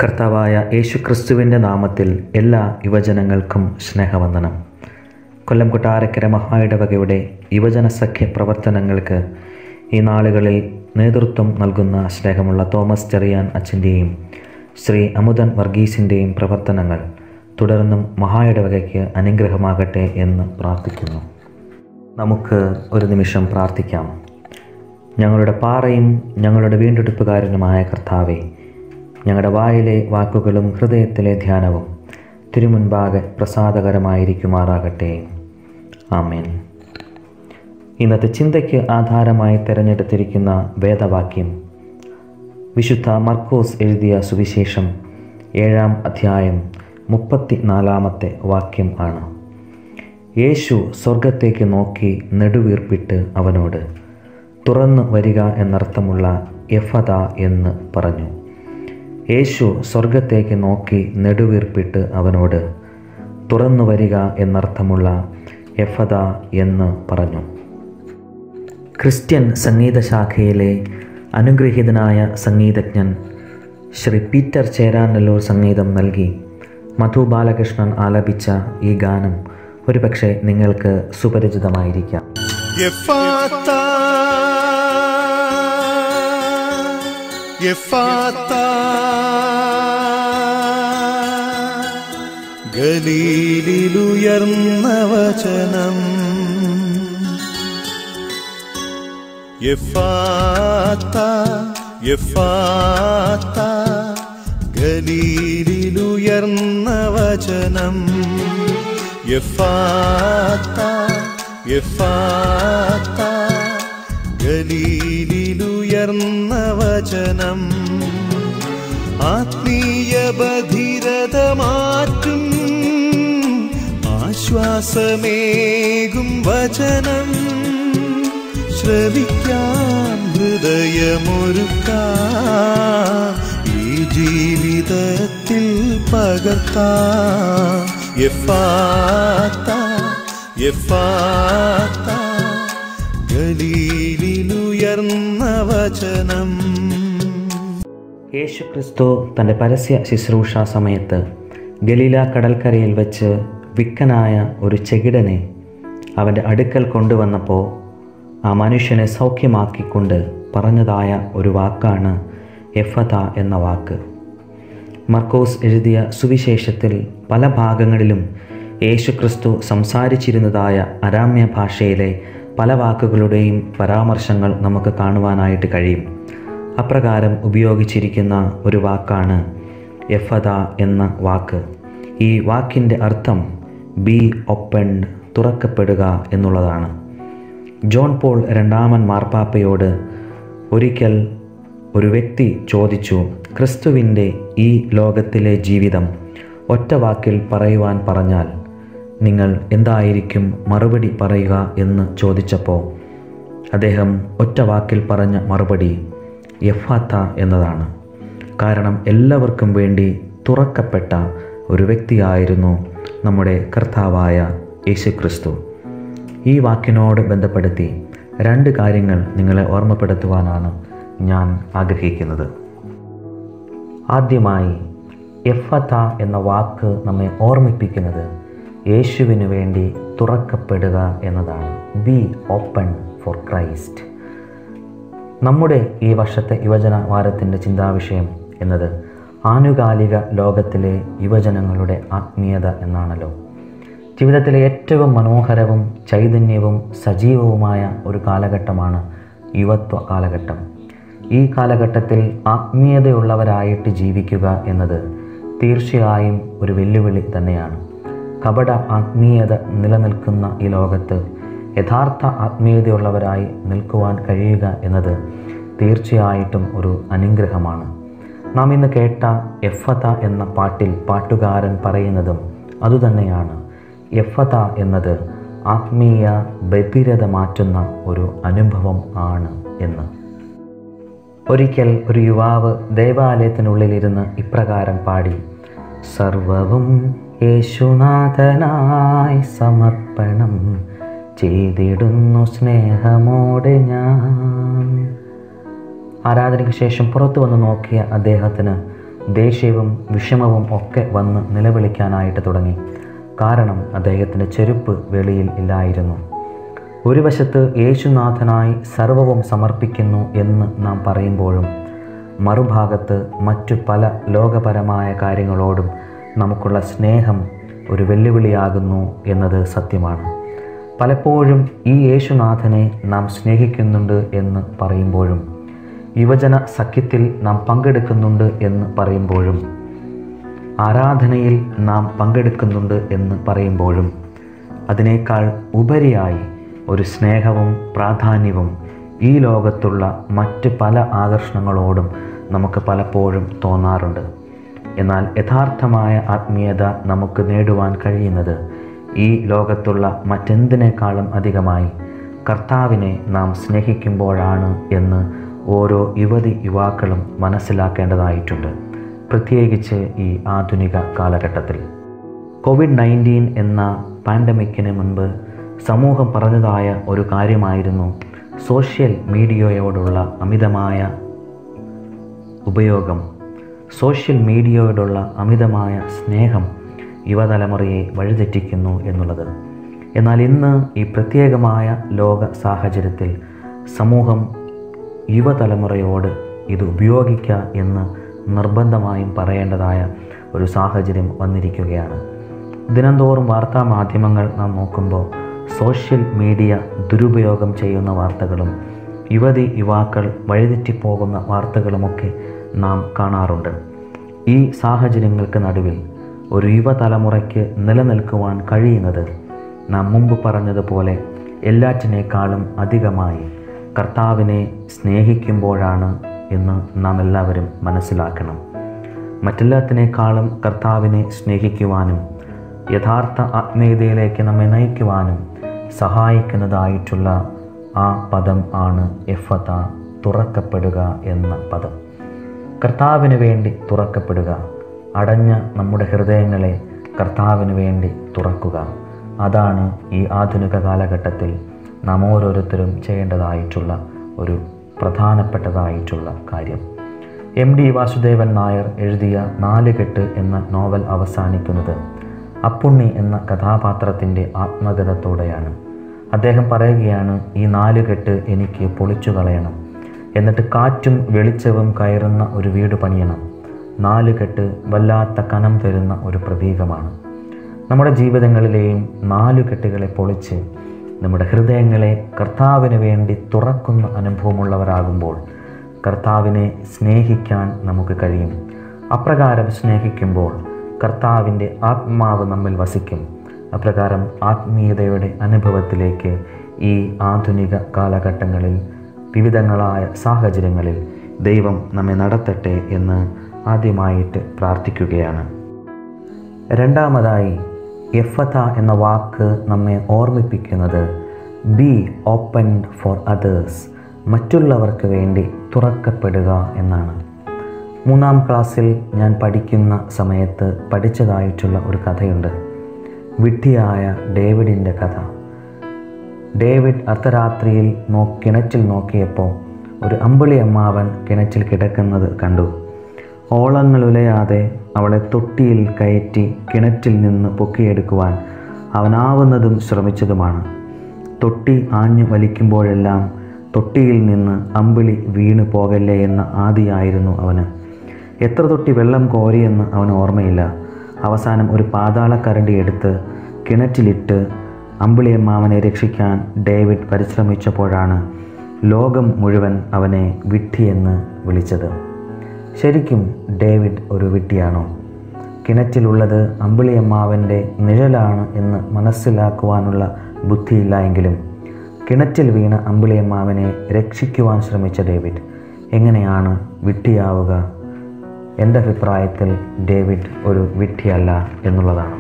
കർത്താവായ യേശുക്രിസ്തുവിൻ്റെ നാമത്തിൽ എല്ലാ യുവജനങ്ങൾക്കും സ്നേഹവന്ദനം കൊല്ലം കൊട്ടാരക്കര മഹായിടവകയുടെ യുവജന സഖ്യ പ്രവർത്തനങ്ങൾക്ക് ഈ നാളുകളിൽ നേതൃത്വം നൽകുന്ന സ്നേഹമുള്ള തോമസ് ചെറിയാൻ അച്ഛൻ്റെയും ശ്രീ അമുദൻ വർഗീസിൻ്റെയും പ്രവർത്തനങ്ങൾ തുടർന്നും മഹായിടവകയ്ക്ക് അനുഗ്രഹമാകട്ടെ എന്ന് പ്രാർത്ഥിക്കുന്നു നമുക്ക് ഒരു നിമിഷം പ്രാർത്ഥിക്കാം ഞങ്ങളുടെ പാറയും ഞങ്ങളുടെ വീണ്ടെടുപ്പുകാരനുമായ കർത്താവെ ഞങ്ങളുടെ വായിലെ വാക്കുകളും ഹൃദയത്തിലെ ധ്യാനവും തിരുമുൻപാകെ പ്രസാദകരമായിരിക്കുമാറാകട്ടെ ആമേൻ ഇന്നത്തെ ചിന്തയ്ക്ക് ആധാരമായി തിരഞ്ഞെടുത്തിരിക്കുന്ന വേദവാക്യം വിശുദ്ധ മർക്കോസ് എഴുതിയ സുവിശേഷം ഏഴാം അധ്യായം മുപ്പത്തി നാലാമത്തെ വാക്യം ആണ് യേശു സ്വർഗത്തേക്ക് നോക്കി നെടുവീർപ്പിട്ട് അവനോട് തുറന്നു വരിക എന്നർത്ഥമുള്ള എഫത എന്ന് പറഞ്ഞു യേശു സ്വർഗത്തേക്ക് നോക്കി നെടുവീർപ്പിട്ട് അവനോട് തുറന്നു വരിക എന്നർത്ഥമുള്ള എഫത എന്ന് പറഞ്ഞു ക്രിസ്ത്യൻ സംഗീത ശാഖയിലെ അനുഗ്രഹീതനായ സംഗീതജ്ഞൻ ശ്രീ പീറ്റർ ചേരാനല്ലൂർ സംഗീതം നൽകി മധു ബാലകൃഷ്ണൻ ആലപിച്ച ഈ ഗാനം ഒരുപക്ഷെ നിങ്ങൾക്ക് സുപരിചിതമായിരിക്കാം എഫാത്ത എഫാത്ത ഗലീലിലുയർന്ന വചനം എഫാത്ത എഫാത്ത ഗലീലിലുയർന്ന വചനം എഫാത്ത എഫാത്ത ഗലീലിലുയർന്ന വചനം ആത്മീയ ബധിരത മാറ്റും ആശ്വാസമേകും വചനം ശ്രവിക്കാൻ ഹൃദയമൊരുക്കാം ഈ ജീവിതത്തിൽ പകർത്താം എഫാത്ത എഫാത്ത ഗലീലിലുയർന്ന വചനം യേശു ക്രിസ്തു തൻ്റെ പരസ്യ ശുശ്രൂഷ സമയത്ത് ഗലീല കടൽക്കരയിൽ വെച്ച് വിക്കനായ ഒരു ചെകിടനെ അവൻ്റെ അടുക്കൽ കൊണ്ടുവന്നപ്പോൾ ആ മനുഷ്യനെ സൗഖ്യമാക്കിക്കൊണ്ട് പറഞ്ഞതായ ഒരു വാക്കാണ് എഫത എന്ന വാക്ക് മർക്കോസ് എഴുതിയ സുവിശേഷത്തിൽ പല ഭാഗങ്ങളിലും യേശുക്രിസ്തു സംസാരിച്ചിരുന്നതായ അരാമ്യ ഭാഷയിലെ പല വാക്കുകളുടെയും പരാമർശങ്ങൾ നമുക്ക് കാണുവാനായിട്ട് കഴിയും അപ്രകാരം ഉപയോഗിച്ചിരിക്കുന്ന ഒരു വാക്കാണ് എഫത എന്ന വാക്ക് ഈ വാക്കിൻ്റെ അർത്ഥം ബി ഒപ്പൺഡ് തുറക്കപ്പെടുക എന്നുള്ളതാണ് ജോൺ പോൾ രണ്ടാമൻ മാർപ്പാപ്പയോട് ഒരിക്കൽ ഒരു വ്യക്തി ചോദിച്ചു ക്രിസ്തുവിൻ്റെ ഈ ലോകത്തിലെ ജീവിതം ഒറ്റ വാക്കിൽ പറയുവാൻ പറഞ്ഞാൽ നിങ്ങൾ എന്തായിരിക്കും മറുപടി പറയുക എന്ന് ചോദിച്ചപ്പോൾ അദ്ദേഹം ഒറ്റ വാക്കിൽ പറഞ്ഞ മറുപടി യഫാത്ത എന്നതാണ് കാരണം എല്ലാവർക്കും വേണ്ടി തുറക്കപ്പെട്ട ഒരു വ്യക്തിയായിരുന്നു നമ്മുടെ കർത്താവായ യേശുക്രിസ്തു ഈ വാക്കിനോട് ബന്ധപ്പെടുത്തി രണ്ട് കാര്യങ്ങൾ നിങ്ങളെ ഓർമ്മപ്പെടുത്തുവാനാണ് ഞാൻ ആഗ്രഹിക്കുന്നത് ആദ്യമായി എഫത്ത എന്ന വാക്ക് നമ്മെ ഓർമ്മിപ്പിക്കുന്നത് യേശുവിനു വേണ്ടി തുറക്കപ്പെടുക എന്നതാണ് ബി ഓപ്പൺ ഫോർ ക്രൈസ്റ്റ് നമ്മുടെ ഈ വർഷത്തെ യുവജന വാരത്തിൻ്റെ ചിന്താവിഷയം എന്നത് ആനുകാലിക ലോകത്തിലെ യുവജനങ്ങളുടെ ആത്മീയത എന്നാണല്ലോ ജീവിതത്തിലെ ഏറ്റവും മനോഹരവും ചൈതന്യവും സജീവവുമായ ഒരു കാലഘട്ടമാണ് യുവത്വ കാലഘട്ടം ഈ കാലഘട്ടത്തിൽ ആത്മീയതയുള്ളവരായിട്ട് ജീവിക്കുക എന്നത് തീർച്ചയായും ഒരു വെല്ലുവിളി തന്നെയാണ് കപട ആത്മീയത നിലനിൽക്കുന്ന ഈ ലോകത്ത് യഥാർത്ഥ ആത്മീയതയുള്ളവരായി നിൽക്കുവാൻ കഴിയുക എന്നത് തീർച്ചയായിട്ടും ഒരു അനുഗ്രഹമാണ് നാം ഇന്ന് കേട്ട എഫത എന്ന പാട്ടിൽ പാട്ടുകാരൻ പറയുന്നതും അതുതന്നെയാണ് എഫത എന്നത് ആത്മീയ ബധിരത മാറ്റുന്ന ഒരു അനുഭവം ആണ് എന്ന് ഒരിക്കൽ ഒരു യുവാവ് ദേവാലയത്തിനുള്ളിലിരുന്ന് ഇപ്രകാരം പാടി സർവവും യേശുനാഥനായി സമർപ്പണം ചെയ്തിടുന്നു സ്നേഹമോടെ ഞാൻ ആരാധനയ്ക്ക് ശേഷം പുറത്തു വന്ന് നോക്കിയ അദ്ദേഹത്തിന് ദേഷ്യവും വിഷമവും ഒക്കെ വന്ന് നിലവിളിക്കാനായിട്ട് തുടങ്ങി കാരണം അദ്ദേഹത്തിൻ്റെ ചെരുപ്പ് വെളിയിൽ ഇല്ലായിരുന്നു ഒരു വശത്ത് യേശുനാഥനായി സർവവും സമർപ്പിക്കുന്നു എന്ന് നാം പറയുമ്പോഴും മറുഭാഗത്ത് മറ്റു പല ലോകപരമായ കാര്യങ്ങളോടും നമുക്കുള്ള സ്നേഹം ഒരു വെല്ലുവിളിയാകുന്നു എന്നത് സത്യമാണ് പലപ്പോഴും ഈ യേശുനാഥനെ നാം സ്നേഹിക്കുന്നുണ്ട് എന്ന് പറയുമ്പോഴും യുവജന സഖ്യത്തിൽ നാം പങ്കെടുക്കുന്നുണ്ട് എന്ന് പറയുമ്പോഴും ആരാധനയിൽ നാം പങ്കെടുക്കുന്നുണ്ട് എന്ന് പറയുമ്പോഴും അതിനേക്കാൾ ഉപരിയായി ഒരു സ്നേഹവും പ്രാധാന്യവും ഈ ലോകത്തുള്ള മറ്റ് പല ആകർഷണങ്ങളോടും നമുക്ക് പലപ്പോഴും തോന്നാറുണ്ട് എന്നാൽ യഥാർത്ഥമായ ആത്മീയത നമുക്ക് നേടുവാൻ കഴിയുന്നത് ഈ ലോകത്തുള്ള മറ്റെന്തിനേക്കാളും അധികമായി കർത്താവിനെ നാം സ്നേഹിക്കുമ്പോഴാണ് എന്ന് ഓരോ യുവതി യുവാക്കളും മനസ്സിലാക്കേണ്ടതായിട്ടുണ്ട് പ്രത്യേകിച്ച് ഈ ആധുനിക കാലഘട്ടത്തിൽ കോവിഡ് നയൻറ്റീൻ എന്ന പാൻഡമിക്കിന് മുൻപ് സമൂഹം പറഞ്ഞതായ ഒരു കാര്യമായിരുന്നു സോഷ്യൽ മീഡിയയോടുള്ള അമിതമായ ഉപയോഗം സോഷ്യൽ മീഡിയയോടുള്ള അമിതമായ സ്നേഹം യുവതലമുറയെ വഴിതെറ്റിക്കുന്നു എന്നുള്ളത് എന്നാൽ ഇന്ന് ഈ പ്രത്യേകമായ ലോക സാഹചര്യത്തിൽ സമൂഹം യുവതലമുറയോട് ഇത് ഉപയോഗിക്കുക എന്ന് നിർബന്ധമായും പറയേണ്ടതായ ഒരു സാഹചര്യം വന്നിരിക്കുകയാണ് ദിനംതോറും വാർത്താ മാധ്യമങ്ങൾ നാം നോക്കുമ്പോൾ സോഷ്യൽ മീഡിയ ദുരുപയോഗം ചെയ്യുന്ന വാർത്തകളും യുവതി യുവാക്കൾ വഴിതെറ്റിപ്പോകുന്ന വാർത്തകളുമൊക്കെ നാം കാണാറുണ്ട് ഈ സാഹചര്യങ്ങൾക്ക് നടുവിൽ ഒരു യുവതലമുറയ്ക്ക് നിലനിൽക്കുവാൻ കഴിയുന്നത് നാം മുമ്പ് പറഞ്ഞതുപോലെ എല്ലാറ്റിനേക്കാളും അധികമായി കർത്താവിനെ സ്നേഹിക്കുമ്പോഴാണ് എന്ന് നാം എല്ലാവരും മനസ്സിലാക്കണം മറ്റെല്ലാത്തിനേക്കാളും കർത്താവിനെ സ്നേഹിക്കുവാനും യഥാർത്ഥ ആത്മീയതയിലേക്ക് നമ്മെ നയിക്കുവാനും സഹായിക്കുന്നതായിട്ടുള്ള ആ പദം ആണ് എഫത തുറക്കപ്പെടുക എന്ന പദം കർത്താവിന് വേണ്ടി തുറക്കപ്പെടുക അടഞ്ഞ നമ്മുടെ ഹൃദയങ്ങളെ കർത്താവിന് വേണ്ടി തുറക്കുക അതാണ് ഈ ആധുനിക കാലഘട്ടത്തിൽ നാം ഓരോരുത്തരും ചെയ്യേണ്ടതായിട്ടുള്ള ഒരു പ്രധാനപ്പെട്ടതായിട്ടുള്ള കാര്യം എം ഡി വാസുദേവൻ നായർ എഴുതിയ നാലുകെട്ട് എന്ന നോവൽ അവസാനിക്കുന്നത് അപ്പുണ്ണി എന്ന കഥാപാത്രത്തിൻ്റെ ആത്മഗതത്തോടെയാണ് അദ്ദേഹം പറയുകയാണ് ഈ നാലുകെട്ട് എനിക്ക് പൊളിച്ചു കളയണം എന്നിട്ട് കാറ്റും വെളിച്ചവും കയറുന്ന ഒരു വീട് പണിയണം നാലുകെട്ട് വല്ലാത്ത കനം തരുന്ന ഒരു പ്രതീകമാണ് നമ്മുടെ ജീവിതങ്ങളിലെയും നാലുകെട്ടുകളെ പൊളിച്ച് നമ്മുടെ ഹൃദയങ്ങളെ കർത്താവിന് വേണ്ടി തുറക്കുന്ന അനുഭവമുള്ളവരാകുമ്പോൾ കർത്താവിനെ സ്നേഹിക്കാൻ നമുക്ക് കഴിയും അപ്രകാരം സ്നേഹിക്കുമ്പോൾ കർത്താവിൻ്റെ ആത്മാവ് നമ്മിൽ വസിക്കും അപ്രകാരം ആത്മീയതയുടെ അനുഭവത്തിലേക്ക് ഈ ആധുനിക കാലഘട്ടങ്ങളിൽ വിവിധങ്ങളായ സാഹചര്യങ്ങളിൽ ദൈവം നമ്മെ നടത്തട്ടെ എന്ന് ആദ്യമായിട്ട് പ്രാർത്ഥിക്കുകയാണ് രണ്ടാമതായി എഫത എന്ന വാക്ക് നമ്മെ ഓർമ്മിപ്പിക്കുന്നത് ബി ഓപ്പൺ ഫോർ അതേഴ്സ് മറ്റുള്ളവർക്ക് വേണ്ടി തുറക്കപ്പെടുക എന്നാണ് മൂന്നാം ക്ലാസ്സിൽ ഞാൻ പഠിക്കുന്ന സമയത്ത് പഠിച്ചതായിട്ടുള്ള ഒരു കഥയുണ്ട് വിഡ്ഢിയായ ഡേവിഡിൻ്റെ കഥ ഡേവിഡ് അർദ്ധരാത്രിയിൽ നോ കിണറ്റിൽ നോക്കിയപ്പോൾ ഒരു അമ്പിളി അമ്മാവൻ കിണറ്റിൽ കിടക്കുന്നത് കണ്ടു ഓളങ്ങൾ ഉലയാതെ അവളെ തൊട്ടിയിൽ കയറ്റി കിണറ്റിൽ നിന്ന് പൊക്കിയെടുക്കുവാൻ അവനാവുന്നതും ശ്രമിച്ചതുമാണ് തൊട്ടി ആഞ്ഞു വലിക്കുമ്പോഴെല്ലാം തൊട്ടിയിൽ നിന്ന് അമ്പിളി വീണു പോകല്ലേ എന്ന ആദിയായിരുന്നു അവന് എത്ര തൊട്ടി വെള്ളം കോരിയെന്ന് അവന് ഓർമ്മയില്ല അവസാനം ഒരു പാതാളക്കരണ്ടി എടുത്ത് കിണറ്റിലിട്ട് അമ്പിളിയമ്മാവനെ രക്ഷിക്കാൻ ഡേവിഡ് പരിശ്രമിച്ചപ്പോഴാണ് ലോകം മുഴുവൻ അവനെ വിഡ്ഢിയെന്ന് വിളിച്ചത് ശരിക്കും ഡേവിഡ് ഒരു വിഡ്ഢിയാണോ കിണറ്റിലുള്ളത് അമ്പിളിയമ്മാവൻ്റെ നിഴലാണ് എന്ന് മനസ്സിലാക്കുവാനുള്ള ബുദ്ധിയില്ല എങ്കിലും കിണറ്റിൽ വീണ അമ്പിളിയമ്മാവനെ രക്ഷിക്കുവാൻ ശ്രമിച്ച ഡേവിഡ് എങ്ങനെയാണ് വിഡ്ഢിയാവുക എൻ്റെ അഭിപ്രായത്തിൽ ഡേവിഡ് ഒരു വിഡ്ഢിയല്ല എന്നുള്ളതാണ്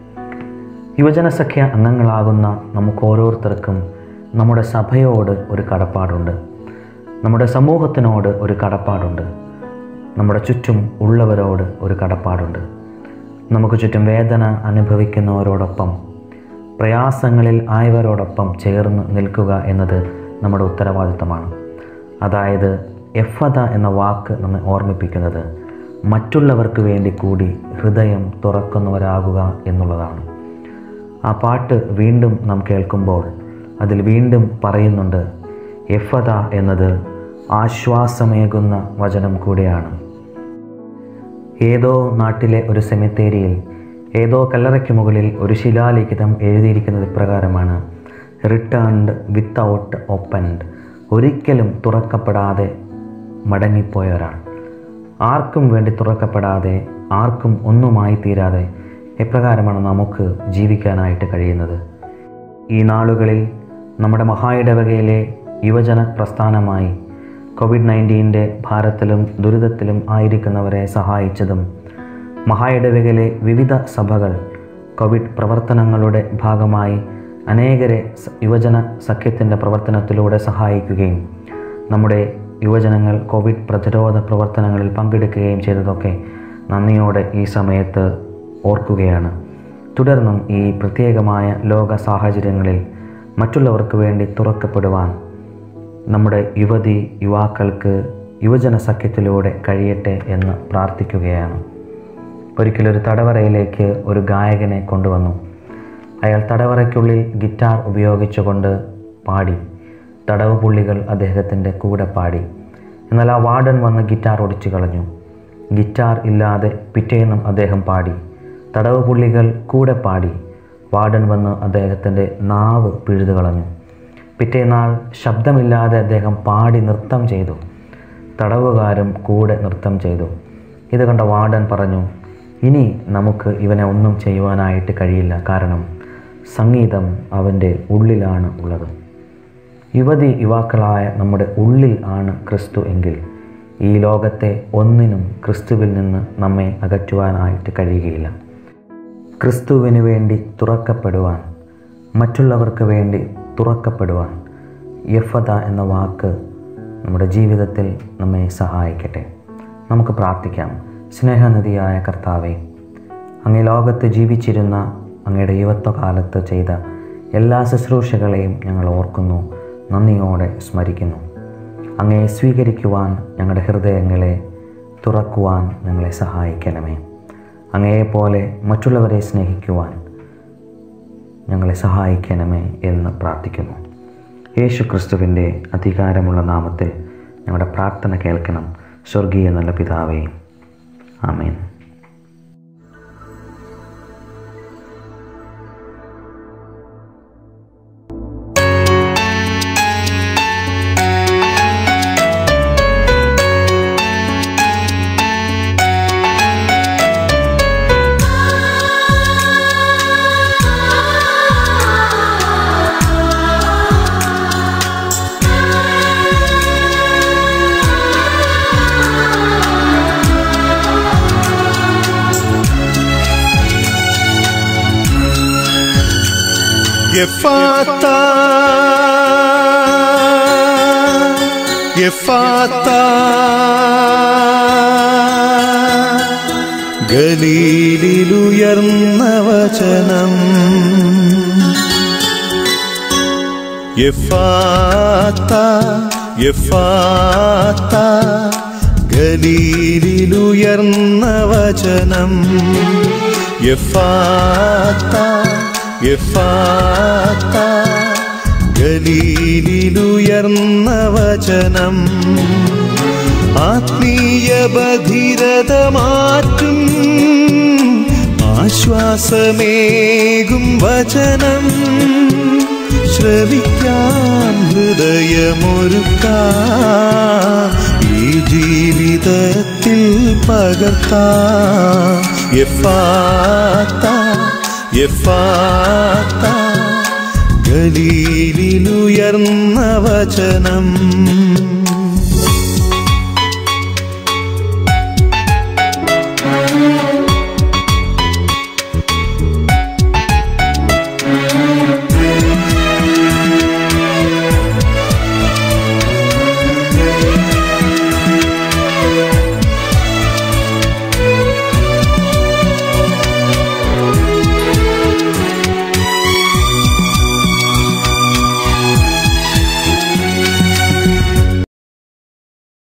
യുവജനസഖ്യ അംഗങ്ങളാകുന്ന നമുക്ക് ഓരോരുത്തർക്കും നമ്മുടെ സഭയോട് ഒരു കടപ്പാടുണ്ട് നമ്മുടെ സമൂഹത്തിനോട് ഒരു കടപ്പാടുണ്ട് നമ്മുടെ ചുറ്റും ഉള്ളവരോട് ഒരു കടപ്പാടുണ്ട് നമുക്ക് ചുറ്റും വേദന അനുഭവിക്കുന്നവരോടൊപ്പം പ്രയാസങ്ങളിൽ ആയവരോടൊപ്പം ചേർന്ന് നിൽക്കുക എന്നത് നമ്മുടെ ഉത്തരവാദിത്തമാണ് അതായത് എഫത എന്ന വാക്ക് നമ്മെ ഓർമ്മിപ്പിക്കുന്നത് മറ്റുള്ളവർക്ക് വേണ്ടി കൂടി ഹൃദയം തുറക്കുന്നവരാകുക എന്നുള്ളതാണ് ആ പാട്ട് വീണ്ടും നാം കേൾക്കുമ്പോൾ അതിൽ വീണ്ടും പറയുന്നുണ്ട് എഫത എന്നത് ആശ്വാസമേകുന്ന വചനം കൂടിയാണ് ഏതോ നാട്ടിലെ ഒരു സെമിത്തേരിയിൽ ഏതോ കല്ലറയ്ക്ക് മുകളിൽ ഒരു ശിലാലിഖിതം എഴുതിയിരിക്കുന്നത് ഇപ്രകാരമാണ് റിട്ടേൺഡ് വിത്തൗട്ട് ഓപ്പൺഡ് ഒരിക്കലും തുറക്കപ്പെടാതെ മടങ്ങിപ്പോയ ഒരാൾ ആർക്കും വേണ്ടി തുറക്കപ്പെടാതെ ആർക്കും ഒന്നുമായി തീരാതെ എപ്രകാരമാണ് നമുക്ക് ജീവിക്കാനായിട്ട് കഴിയുന്നത് ഈ നാളുകളിൽ നമ്മുടെ മഹായിടവകയിലെ യുവജന പ്രസ്ഥാനമായി കോവിഡ് നയൻറ്റീൻ്റെ ഭാരത്തിലും ദുരിതത്തിലും ആയിരിക്കുന്നവരെ സഹായിച്ചതും മഹായിടവകയിലെ വിവിധ സഭകൾ കോവിഡ് പ്രവർത്തനങ്ങളുടെ ഭാഗമായി അനേകരെ സ- യുവജന സഖ്യത്തിൻ്റെ പ്രവർത്തനത്തിലൂടെ സഹായിക്കുകയും നമ്മുടെ യുവജനങ്ങൾ കോവിഡ് പ്രതിരോധ പ്രവർത്തനങ്ങളിൽ പങ്കെടുക്കുകയും ചെയ്തതൊക്കെ നന്ദിയോടെ ഈ സമയത്ത് ഓർക്കുകയാണ് തുടർന്നും ഈ പ്രത്യേകമായ ലോക സാഹചര്യങ്ങളിൽ മറ്റുള്ളവർക്ക് വേണ്ടി തുറക്കപ്പെടുവാൻ നമ്മുടെ യുവതി യുവാക്കൾക്ക് യുവജന സഖ്യത്തിലൂടെ കഴിയട്ടെ എന്ന് പ്രാർത്ഥിക്കുകയാണ് ഒരിക്കലൊരു തടവറയിലേക്ക് ഒരു ഗായകനെ കൊണ്ടുവന്നു അയാൾ തടവറയ്ക്കുള്ളിൽ ഗിറ്റാർ ഉപയോഗിച്ചുകൊണ്ട് പാടി തടവ് പുള്ളികൾ അദ്ദേഹത്തിൻ്റെ കൂടെ പാടി എന്നാൽ ആ വാർഡൻ വന്ന് ഗിറ്റാർ ഒടിച്ചു കളഞ്ഞു ഗിറ്റാർ ഇല്ലാതെ പിറ്റേന്നും അദ്ദേഹം പാടി തടവ് പുള്ളികൾ കൂടെ പാടി വാർഡൻ വന്ന് അദ്ദേഹത്തിൻ്റെ നാവ് പിഴുതു കളഞ്ഞു പിറ്റേന്നാൾ ശബ്ദമില്ലാതെ അദ്ദേഹം പാടി നൃത്തം ചെയ്തു തടവുകാരും കൂടെ നൃത്തം ചെയ്തു ഇത് കണ്ട വാർഡൻ പറഞ്ഞു ഇനി നമുക്ക് ഇവനെ ഒന്നും ചെയ്യുവാനായിട്ട് കഴിയില്ല കാരണം സംഗീതം അവൻ്റെ ഉള്ളിലാണ് ഉള്ളത് യുവതി യുവാക്കളായ നമ്മുടെ ഉള്ളിൽ ആണ് ക്രിസ്തു എങ്കിൽ ഈ ലോകത്തെ ഒന്നിനും ക്രിസ്തുവിൽ നിന്ന് നമ്മെ അകറ്റുവാനായിട്ട് കഴിയുകയില്ല ക്രിസ്തുവിന് വേണ്ടി തുറക്കപ്പെടുവാൻ മറ്റുള്ളവർക്ക് വേണ്ടി തുറക്കപ്പെടുവാൻ യഫത എന്ന വാക്ക് നമ്മുടെ ജീവിതത്തിൽ നമ്മെ സഹായിക്കട്ടെ നമുക്ക് പ്രാർത്ഥിക്കാം സ്നേഹനിധിയായ കർത്താവെ അങ്ങേ ലോകത്ത് ജീവിച്ചിരുന്ന അങ്ങയുടെ യുവത്വകാലത്ത് ചെയ്ത എല്ലാ ശുശ്രൂഷകളെയും ഞങ്ങൾ ഓർക്കുന്നു നന്ദിയോടെ സ്മരിക്കുന്നു അങ്ങയെ സ്വീകരിക്കുവാൻ ഞങ്ങളുടെ ഹൃദയങ്ങളെ തുറക്കുവാൻ ഞങ്ങളെ സഹായിക്കണമേ അങ്ങയെപ്പോലെ മറ്റുള്ളവരെ സ്നേഹിക്കുവാൻ ഞങ്ങളെ സഹായിക്കണമേ എന്ന് പ്രാർത്ഥിക്കുന്നു യേശു ക്രിസ്തുവിൻ്റെ അധികാരമുള്ള നാമത്തിൽ ഞങ്ങളുടെ പ്രാർത്ഥന കേൾക്കണം സ്വർഗീയ നല്ല പിതാവേ ആമേൻ എഫാത്ത എഫാത്ത ഗലീലിലുയർന്ന വചനം എഫാത്ത എഫാത്ത ഗലീലിലുയർന്ന വചനം എഫാത്ത എഫാത്ത ഗലീലിലുയർന്ന വചനം ആത്മീയ ബധിരത മാറ്റും ആശ്വാസമേകും വചനം ശ്രവിക്കാൻ ഹൃദയമൊരുക്കാം ഈ ജീവിതത്തിൽ പകർത്താം എഫാത്ത എഫാത്ത ഗലീലിലുയർന്ന വചനം